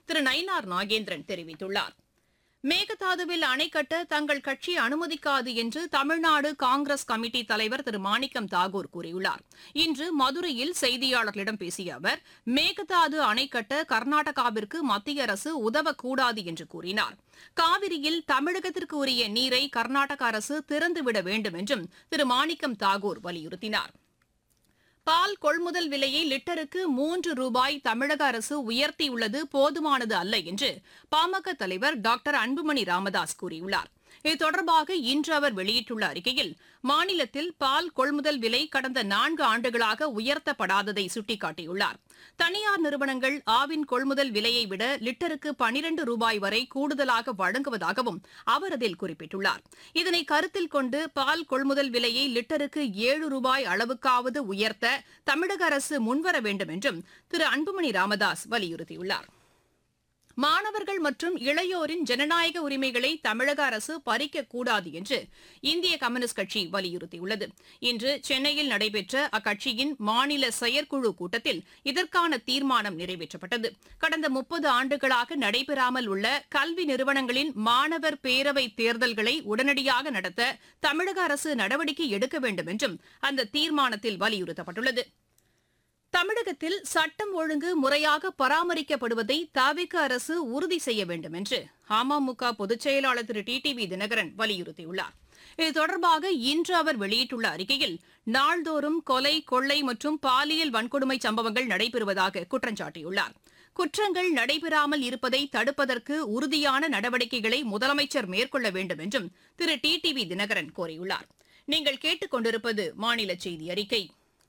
திரு நயினார் நாகேந்திரன் தெரிவித்துள்ளார் மேகதாதுவில் அணை கட்ட தங்கள் கட்சி அனுமதிக்காது என்று தமிழ்நாடு காங்கிரஸ் கமிட்டி தலைவர் திரு மாணிக்கம் தாகூர் கூறியுள்ளார் இன்று மதுரையில் செய்தியாளர்களிடம் பேசிய அவர் மேகதாது அணை கட்ட கர்நாடகாவிற்கு மத்திய அரசு உதவக்கூடாது என்று கூறினார் காவிரியில் தமிழகத்திற்கு உரிய நீரை கர்நாடக அரசு திறந்துவிட வேண்டும் என்றும் திரு மாணிக்கம் தாகூர் வலியுறுத்தினார் பால் கொள்முதல் விலையை லிட்டருக்கு மூன்று ரூபாய் தமிழக அரசு உயர்த்தியுள்ளது போதுமானது அல்ல என்று பாமக தலைவர் டாக்டர் அன்புமணி ராமதாஸ் கூறியுள்ளார் இது தொடர்பாக இன்று அவர் வெளியிட்டுள்ள அறிக்கையில் மாநிலத்தில் பால் கொள்முதல் விலை கடந்த நான்கு ஆண்டுகளாக உயர்த்தப்படாததை சுட்டிக்காட்டியுள்ளார் தனியார் நிறுவனங்கள் ஆவின் கொள்முதல் விலையை விட லிட்டருக்கு பனிரண்டு ரூபாய் வரை கூடுதலாக வழங்குவதாகவும் அவர் அதில் குறிப்பிட்டுள்ளார் இதனை கருத்தில் கொண்டு பால் கொள்முதல் விலையை லிட்டருக்கு ஏழு ரூபாய் அளவுக்காவது உயர்த்த தமிழக அரசு முன்வர வேண்டும் என்றும் திரு அன்புமணி ராமதாஸ் வலியுறுத்தியுள்ளார் மாணவர்கள் மற்றும் இளையோரின் ஜனநாயக உரிமைகளை தமிழக அரசு பறிக்கக்கூடாது என்று இந்திய கம்யூனிஸ்ட் கட்சி வலியுறுத்தியுள்ளது இன்று சென்னையில் நடைபெற்ற அக்கட்சியின் மாநில செயற்குழு கூட்டத்தில் இதற்கான தீர்மானம் நிறைவேற்றப்பட்டது கடந்த முப்பது ஆண்டுகளாக நடைபெறாமல் உள்ள கல்வி நிறுவனங்களின் மாணவர் பேரவை தேர்தல்களை உடனடியாக நடத்த தமிழக அரசு நடவடிக்கை எடுக்க வேண்டும் என்றும் அந்த தீர்மானத்தில் வலியுறுத்தப்பட்டுள்ளது தமிழகத்தில் சட்டம் ஒழுங்கு முறையாக பராமரிக்கப்படுவதை தாவிக அரசு உறுதி செய்ய வேண்டும் என்று அமமுக பொதுச் செயலாளர் திரு டி டி தினகரன் வலியுறுத்தியுள்ளார் இது தொடர்பாக இன்று அவர் வெளியிட்டுள்ள அறிக்கையில் நாள்தோறும் கொலை கொள்ளை மற்றும் பாலியல் வன்கொடுமை சம்பவங்கள் நடைபெறுவதாக குற்றம் சாட்டியுள்ளார் குற்றங்கள் நடைபெறாமல் இருப்பதை தடுப்பதற்கு உறுதியான நடவடிக்கைகளை முதலமைச்சர் மேற்கொள்ள வேண்டும் என்றும் திரு டி டி தினகரன் கோரியுள்ளார் நீங்கள் கேட்டுக் கொண்டிருப்பது மாநில செய்தி அறிக்கை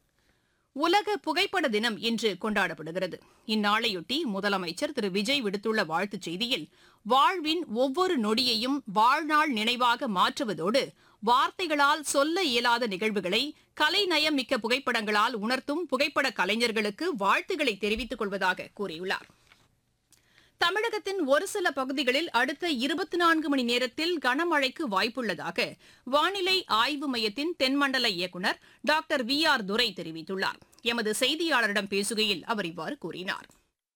உலக புகைப்பட தினம் இன்று கொண்டாடப்படுகிறது இந்நாளையொட்டி முதலமைச்சர் திரு விஜய் விடுத்துள்ள வாழ்த்துச் செய்தியில் வாழ்வின் ஒவ்வொரு நொடியையும் வாழ்நாள் நினைவாக மாற்றுவதோடு வார்த்தைகளால் சொல்ல இயலாத நிகழ்வுகளை கலைநயம் மிக்க புகைப்படங்களால் உணர்த்தும் புகைப்பட கலைஞர்களுக்கு வாழ்த்துக்களை தெரிவித்துக் கொள்வதாக கூறியுள்ளார் தமிழகத்தின் ஒரு சில பகுதிகளில் அடுத்த இருபத்தி நான்கு மணி நேரத்தில் கனமழைக்கு வாய்ப்புள்ளதாக வானிலை ஆய்வு மையத்தின் தென்மண்டல இயக்குநர் டாக்டர் வி ஆர் துரை தெரிவித்துள்ளார் எமது செய்தியாளரிடம் பேசுகையில் அவர் இவ்வாறு கூறினார்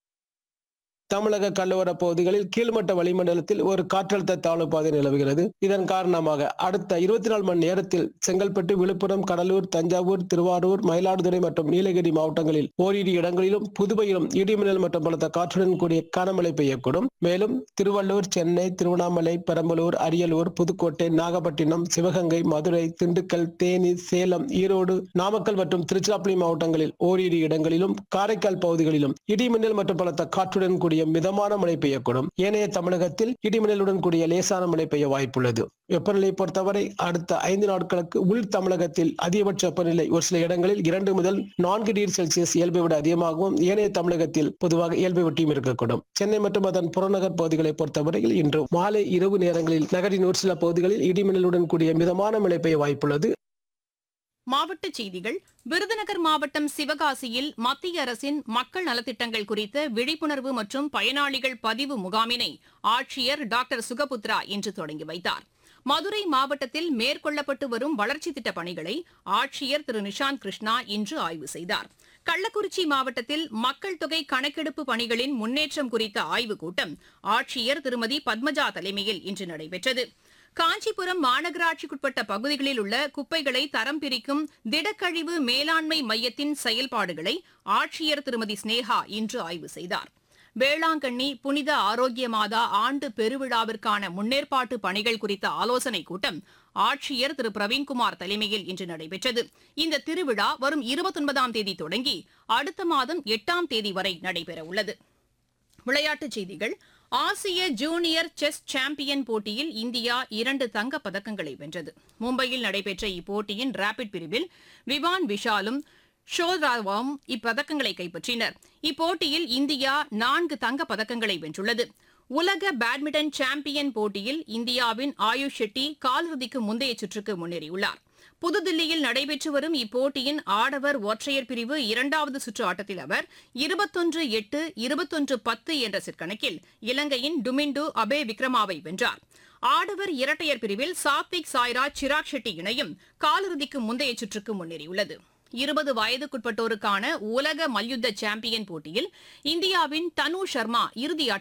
தமிழக கடலோர பகுதிகளில் கீழ்மட்ட வளிமண்டலத்தில் ஒரு காற்றழுத்த தாழ்வு பாதை நிலவுகிறது இதன் காரணமாக அடுத்த இருபத்தி நாலு மணி நேரத்தில் செங்கல்பட்டு விழுப்புரம் கடலூர் தஞ்சாவூர் திருவாரூர் மயிலாடுதுறை மற்றும் நீலகிரி மாவட்டங்களில் ஓரிரு இடங்களிலும் புதுவையிலும் இடிமின்னல் மற்றும் பலத்த காற்றுடன் கூடிய கனமழை பெய்யக்கூடும் மேலும் திருவள்ளூர் சென்னை திருவண்ணாமலை பெரம்பலூர் அரியலூர் புதுக்கோட்டை நாகப்பட்டினம் சிவகங்கை மதுரை திண்டுக்கல் தேனி சேலம் ஈரோடு நாமக்கல் மற்றும் திருச்சிராப்பள்ளி மாவட்டங்களில் ஓரிரு இடங்களிலும் காரைக்கால் பகுதிகளிலும் இடிமின்னல் மற்றும் பலத்த காற்றுடன் கூடிய மிதமான மழை பெய்யக்கூடும் ஏனைய தமிழகத்தில் இடிமின்னலுடன் கூடிய லேசான மழை பெய்ய வாய்ப்புள்ளது வெப்பநிலையை பொறுத்தவரை அடுத்த ஐந்து நாட்களுக்கு உள் தமிழகத்தில் அதிகபட்ச வெப்பநிலை ஒரு சில இடங்களில் இரண்டு முதல் நான்கு டிகிரி செல்சியஸ் இயல்பை விட அதிகமாகவும் ஏனைய தமிழகத்தில் பொதுவாக இயல்பை ஒட்டியும் இருக்கக்கூடும் சென்னை மற்றும் அதன் புறநகர் பகுதிகளை பொறுத்தவரையில் இன்று மாலை இரவு நேரங்களில் நகரின் ஒரு சில பகுதிகளில் இடிமின்னலுடன் கூடிய மிதமான மழை பெய்ய வாய்ப்புள்ளது மாவட்டச் செய்திகள் விருதுநகர் மாவட்டம் சிவகாசியில் மத்திய அரசின் மக்கள் நலத்திட்டங்கள் குறித்த விழிப்புணர்வு மற்றும் பயனாளிகள் பதிவு முகாமினை ஆட்சியர் டாக்டர் சுகபுத்ரா இன்று தொடங்கி வைத்தார் மதுரை மாவட்டத்தில் மேற்கொள்ளப்பட்டு வரும் வளர்ச்சித் திட்டப் பணிகளை ஆட்சியர் திரு நிஷாந்த் கிருஷ்ணா இன்று ஆய்வு செய்தார் கள்ளக்குறிச்சி மாவட்டத்தில் மக்கள் தொகை கணக்கெடுப்பு பணிகளின் முன்னேற்றம் குறித்த ஆய்வுக் கூட்டம் ஆட்சியர் திருமதி பத்மஜா தலைமையில் இன்று நடைபெற்றது காஞ்சிபுரம் மாநகராட்சிக்குட்பட்ட பகுதிகளில் உள்ள குப்பைகளை தரம் பிரிக்கும் திடக்கழிவு மேலாண்மை மையத்தின் செயல்பாடுகளை ஆட்சியர் திருமதி ஸ்னேகா இன்று ஆய்வு செய்தார் வேளாங்கண்ணி புனித ஆரோக்கிய மாதா ஆண்டு பெருவிழாவிற்கான முன்னேற்பாட்டு பணிகள் குறித்த ஆலோசனைக் கூட்டம் ஆட்சியர் திரு பிரவீன்குமார் தலைமையில் இன்று நடைபெற்றது இந்த திருவிழா வரும் இருபத்தொன்பதாம் தேதி தொடங்கி அடுத்த மாதம் எட்டாம் தேதி வரை நடைபெறவுள்ளது விளையாட்டுச் செய்திகள் ஆசிய ஜூனியர் செஸ் சாம்பியன் போட்டியில் இந்தியா இரண்டு தங்கப் பதக்கங்களை வென்றது மும்பையில் நடைபெற்ற இப்போட்டியின் ரேபிட் பிரிவில் விவான் விஷாலும் ஷோராவும் இப்பதக்கங்களை கைப்பற்றினர் இப்போட்டியில் இந்தியா நான்கு தங்கப் பதக்கங்களை வென்றுள்ளது உலக பேட்மிண்டன் சாம்பியன் போட்டியில் இந்தியாவின் ஆயுஷ் ஷெட்டி காலிறுதிக்கு முந்தைய சுற்றுக்கு முன்னேறியுள்ளார் புதுதில்லியில் நடைபெற்று வரும் இப்போட்டியின் ஆடவர் ஒற்றையர் பிரிவு இரண்டாவது சுற்று ஆட்டத்தில் அவர் இருபத்தொன்று எட்டு இருபத்தொன்று பத்து என்ற செட் கணக்கில் இலங்கையின் டுமிண்டு அபே விக்ரமாவை வென்றார் ஆடவர் இரட்டையர் பிரிவில் சாத்விக் சாய்ராஜ் சிராக் ஷெட்டி இணையும் காலிறுதிக்கு முந்தைய சுற்றுக்கு முன்னேறியுள்ளது இருபது வயதுக்குட்பட்டோருக்கான உலக மல்யுத்த சாம்பியன் போட்டியில் இந்தியாவின் தனு சர்மா இறுதி